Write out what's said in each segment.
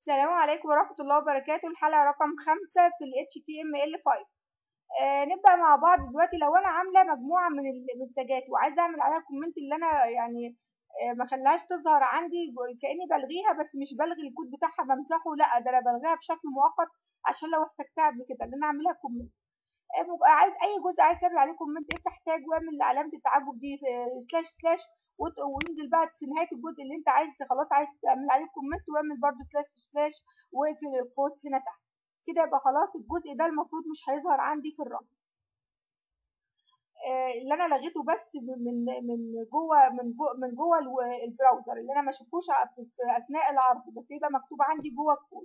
السلام عليكم ورحمة الله وبركاته الحلقة رقم خمسة في ال HTML5 آه نبدأ مع بعض دلوقتي لو أنا عاملة مجموعة من المنتجات وعايزة أعمل عليها كومنت اللي أنا يعني آه ما خلاهاش تظهر عندي كأني بلغيها بس مش بلغي الكود بتاعها بمسحه لأ ده أنا بلغيها بشكل مؤقت عشان لو احتجتها قبل كده إن أنا أعملها كومنت آه عايز أي جزء عايز تعمل عليه كومنت افتح تاج واعمل علامة التعجب دي سلاش سلاش وانزل بقى في نهايه الجزء اللي انت عايز خلاص عايز تعمل عليه كومنت واعمل برده سلاش سلاش واقفل القوس هنا تحت كده يبقى خلاص الجزء ده المفروض مش هيظهر عندي في الرن آه اللي انا لغيته بس من من جوه من جوه من جوه البراوزر اللي انا ما اشوفوش في اثناء العرض بس يبقى مكتوب عندي جوه الكود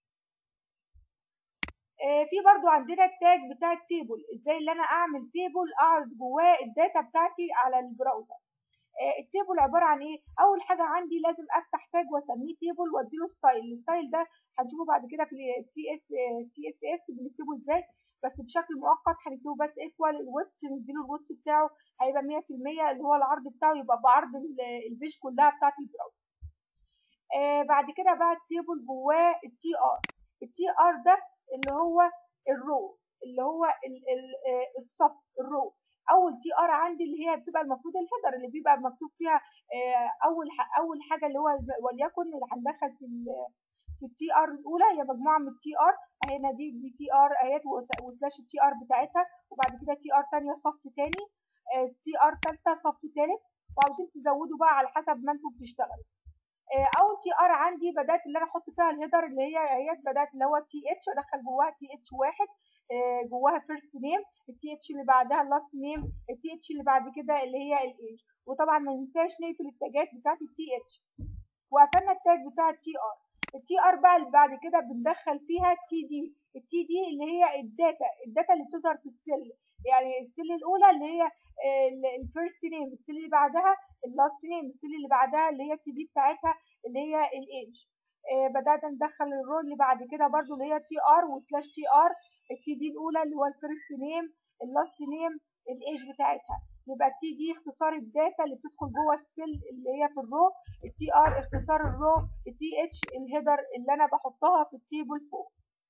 آه في برضو عندنا التاج بتاع التيبل ازاي اللي انا اعمل تيبل اعرض جواه الداتا بتاعتي على البراوزر التيبل عباره عن ايه اول حاجه عندي لازم افتح تاج واسميه تيبل واديله ستايل الستايل ده هنشوفه بعد كده في السي اس سي اس اس بنكتبه ازاي بس بشكل مؤقت هنكتبه بس ايكوال الويتس نديله الويتس بتاعه هيبقى 100% اللي هو العرض بتاعه يبقى بعرض البيج كلها بتاعت البراوزر آه بعد كده بقى التيبل جواه التي ار التي ار ده اللي هو الرو اللي هو الصف الرو اول تي ار عندي اللي هي بتبقى المفروض الهيدر اللي بيبقى مكتوب فيها اول اول حاجه اللي هو وليكن اللي هندخل في في التي ار الاولى هي مجموعه من التي ار اهي دي دي تي ار اهيت وسلاش التي ار بتاعتها وبعد كده تي ار ثانيه صف ثاني تي ار ثالثه صف ثالث وعاوزين تزودوا بقى على حسب ما انتوا بتشتغلوا اول تي ار عندي بدات اللي انا احط فيها الهيدر اللي هي اهيت بدات اللي هو تي اتش ادخل جواها تي اتش واحد جواها فيرست نيم التي اتش اللي بعدها اللاست نيم التي اتش اللي بعد كده اللي هي الايج وطبعا ما ننساش نقفل التاجات بتاعت التي اتش وقفلنا التاج بتاع التي ار التي ار بقى اللي بعد كده بندخل فيها التي دي التي دي اللي هي الداتا الداتا اللي بتظهر في السيل يعني السيل الاولى اللي هي الفيرست نيم السيل اللي بعدها اللاست نيم السيل اللي بعدها اللي هي التي دي بتاعتها اللي هي الايج بدأت ندخل الرو اللي بعد كده برضو اللي هي تي ار وسلاش تي ار التي دي الاولى اللي هو الفيرست نيم اللاست نيم الايج بتاعتها يبقى التي دي اختصار الداتا اللي بتدخل جوه السيل اللي هي في الرو التي ار اختصار الرو التي اتش الهيدر اللي انا بحطها في التيبل فوق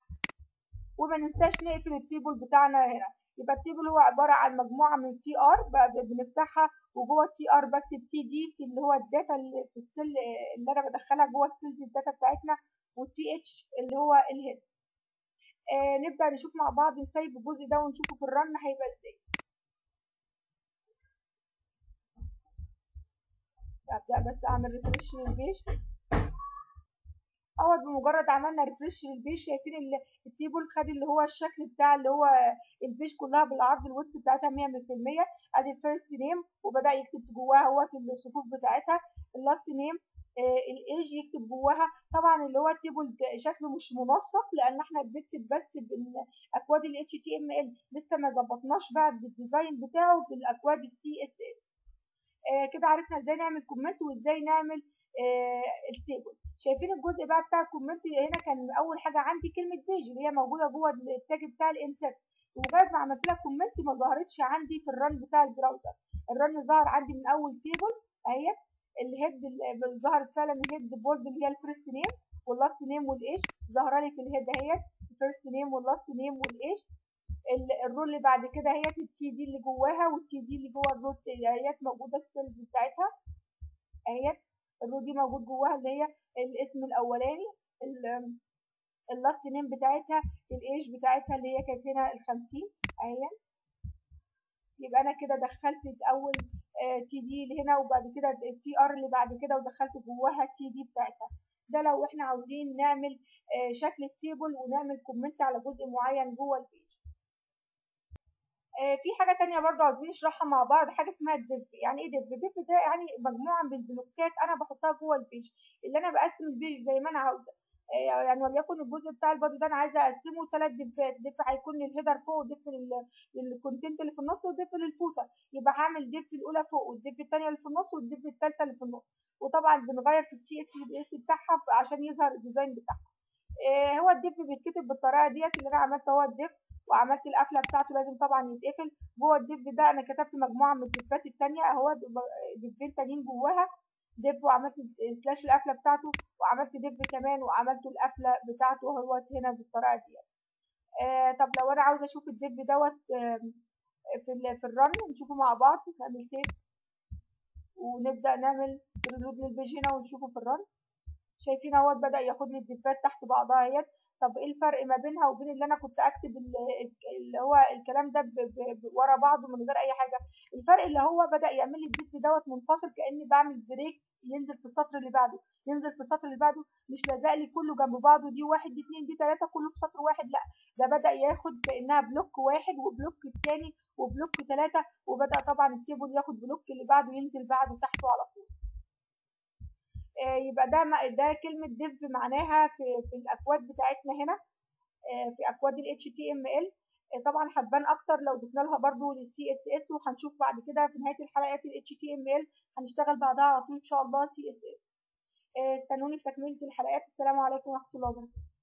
وما ننساش نقفل التيبل بتاعنا هنا يبقى التيبل هو عباره عن مجموعه من التي ار بنفتحها وجوه التي ار بكتب تي دي في اللي هو الداتا اللي في السيل اللي انا بدخلها جوه السيلز الداتا بتاعتنا والتي اتش اللي هو الهيد آه نبدأ نشوف مع بعض نسيب الجزء ده ونشوفه في الرن هيبقى ازاي ابدأ بس اعمل ريفرش للبيج اول بمجرد عملنا ريفرش للبيج شايفين التيبل خد اللي هو الشكل بتاع اللي هو البيج كلها بالعرض الويتس بتاعتها 100% ادي الفيرست نيم وبدأ يكتب جواها اهوت الصفوف بتاعتها اللاست نيم الايج يكتب جواها طبعا اللي هو التيبل شكله مش منسق لان احنا بنكتب بس بالاكواد ال HTML لسه ما ظبطناش بقى بالديزاين بتاعه بالاكواد السي اس اس كده عرفنا ازاي نعمل كومنت وازاي نعمل آه التيبل شايفين الجزء بقى بتاع الكومنت هنا كان اول حاجه عندي كلمه بيج اللي هي موجوده جوه التاج بتاع الانسert ومجرد ما عملت لها كومنت ما ظهرتش عندي في الرن بتاع البراوزر الرن ظهر عندي من اول تيبل اهيت الهيد ظهرت فعلا الهيد بولد اللي هي الفيرست نيم واللاست نيم والايش ظاهره لي في الهيد اهيت الفيرست نيم واللاست نيم والايش الرول اللي بعد كده اهيت التي دي اللي جواها والتي دي اللي جوه الرول اهيت موجوده السيلز بتاعتها اهيت الرول دي موجود جواها اللي هي الاسم الاولاني اللاست نيم بتاعتها الايج بتاعتها اللي هي كانت هنا الخمسين اهيت يبقى انا كده دخلت اول تي دي اللي هنا وبعد كده التي ار اللي بعد كده ودخلت جواها التي دي بتاعتها ده لو احنا عاوزين نعمل شكل التيبل ونعمل كومنت على جزء معين جوه البيج في حاجه تانية برضو عاوزين نشرحها مع بعض حاجه اسمها الديف يعني ايه ديف ديف ده يعني مجموعه من البلوكات انا بحطها جوه البيج اللي انا بقسم البيج زي ما انا عاوزه يعني وليكن الجزء بتاع البادي ده انا عايزه اقسمه ثلاث ديفات ديف هيكون للهيدر فوق وديف للكونتنت اللي في النص وديف للفوتر يبقى هعمل ديف الاولى فوق والديف الثانيه اللي في النص والديف الثالثه اللي في النص وطبعا بنغير في السي اس اس بتاعها عشان يظهر الديزاين بتاعها هو الديف بيتكتب بالطريقه ديت اللي انا عملت هو الديف وعملت القفله بتاعته لازم طبعا يتقفل جوه الديف ده انا كتبت مجموعه من الديفات الثانيه اهو ديفين تانيين جواها ديف وعملت سلاش القفله بتاعته وعملت ديف كمان وعملت القفله بتاعته اهوت هنا بالطريقه دي آه طب لو انا عاوزه اشوف الديف دوت آه في ال في الرن نشوفه مع بعض نعمل سيف ونبدا نعمل ريلود للبيج هنا ونشوفه في الرن شايفين اهوت بدا ياخد لي الديفات تحت بعضها اهيت طب ايه الفرق ما بينها وبين اللي انا كنت اكتب اللي هو الكلام ده ورا بعضه من غير اي حاجه الفرق اللي هو بدا يعمل لي الديف دوت منفصل كاني بعمل بريك ينزل في السطر اللي بعده ينزل في السطر اللي بعده مش لازق لي كله جنب بعضه دي واحد دي اتنين دي تلاته كله في سطر واحد لا ده بدا ياخد كانها بلوك واحد وبلوك التاني وبلوك تلاته وبدا طبعا التيبل ياخد بلوك اللي بعده ينزل بعده تحته على طول يبقى ده ده كلمة ديف معناها في, في الأكواد بتاعتنا هنا في أكواد ال HTML طبعا هتبان أكتر لو ضفنا لها برضو لل CSS وهنشوف بعد كده في نهاية الحلقات ال HTML هنشتغل بعدها على طول إن شاء الله CSS استنوني في تكملة الحلقات السلام عليكم ورحمة الله وبركاته